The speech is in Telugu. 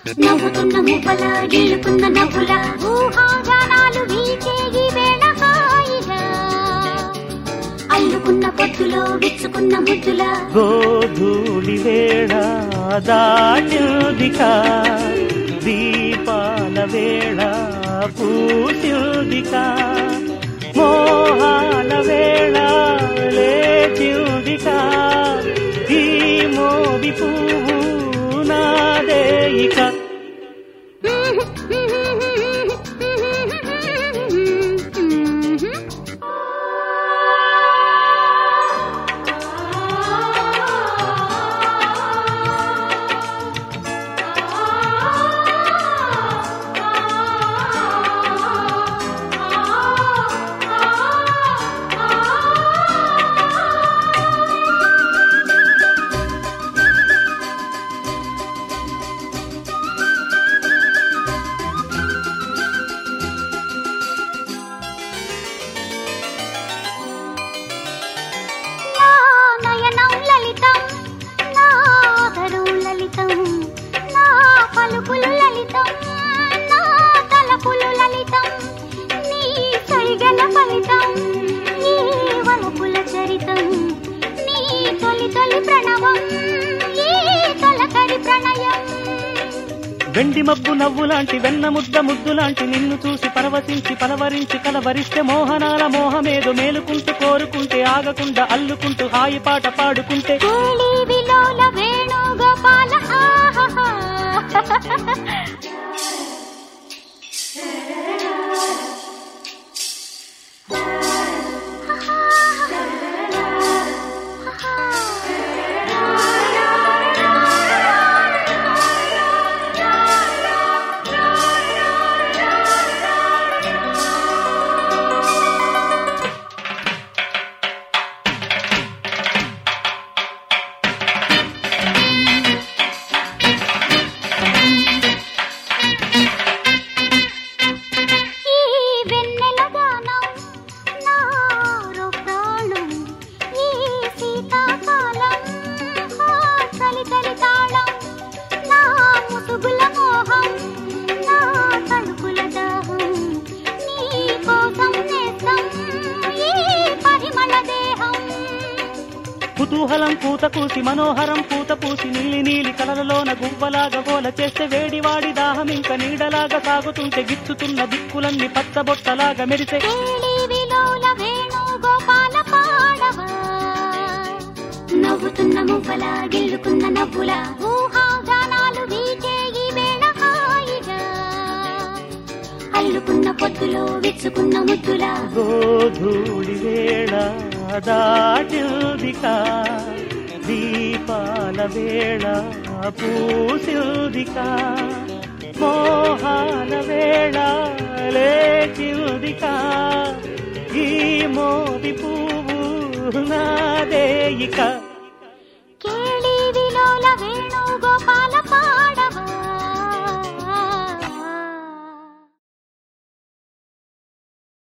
నవ్వుతున్న మువ్వల గిల్లుకున్న నవ్వుల ఊహాగానాలు వీచే ఈ వేళ హాయిగా అల్లుకున్న పొద్దులో విచ్చుకున్న ముద్దుల గోధూళి వేళ దాటిల్దిక దీపాల వేళ పూసిల్దిక మోహాల వేళ లేచిల్దిక ఈ మోది పువ్వు నాదే ఇక నా నయనం లలితం నా ఆదరం లలితం నా పలుకులు లలితం నా తలపులు లలితం నీ సైగల ఫలితం నీ వలపుల చరితం నీ తొలి తొలి ప్రణవం ఈ తొలకరి ప్రణయం వెండి మబ్బు నవ్వు లాంటి వెన్న ముద్ద ముద్దు లాంటి నిన్ను చూసి పరవశించి పలవరించి కలవరిస్తే మోహనాల మోహమేదో మేలుకుంటూ కోరుకుంటే ఆగకుండా అల్లుకుంటూ హాయి పాట పాడుకుంటే కేళి విలోల వేణుగోపాల ఆహాహా. ఈ వెన్నెల గానం నారో ప్రాణం ఈ శీతాకాలం హా చలి చలి తాళం నా ముసుగుల మోహం నా తలుపుల దాహం నీ కోసం నేస్తం ఈ పరిమళ దేహం కుతూహలం పూత కూసి మనోహరం పూత పూసి నీలి నీలి కలలలోన గువ్వలాగా గోల చేస్తే వేడివాడి దాహం ఇంకా నీడలాగా సాగుతుంటే గిచ్చుతున్న దిక్కులన్నీ పచ్చబొట్టలాగా మెరిసే కేళి విలోల వేణుగోపాల పాడవా నవ్వుతున్న మువ్వల గిల్లుకున్న నవ్వుల ఊహాగానాలు వీచే ఈ వేళ హాయిగా అల్లుకున్న పొద్దులో విచ్చుకున్న ముద్దుల గోధూళి వేళ దాటిల్దిక దీపాల వేళ పూసిల్దిక మోహాల వేళ లేచిల్దిక ఈ మోది పువ్వు నాదే ఇక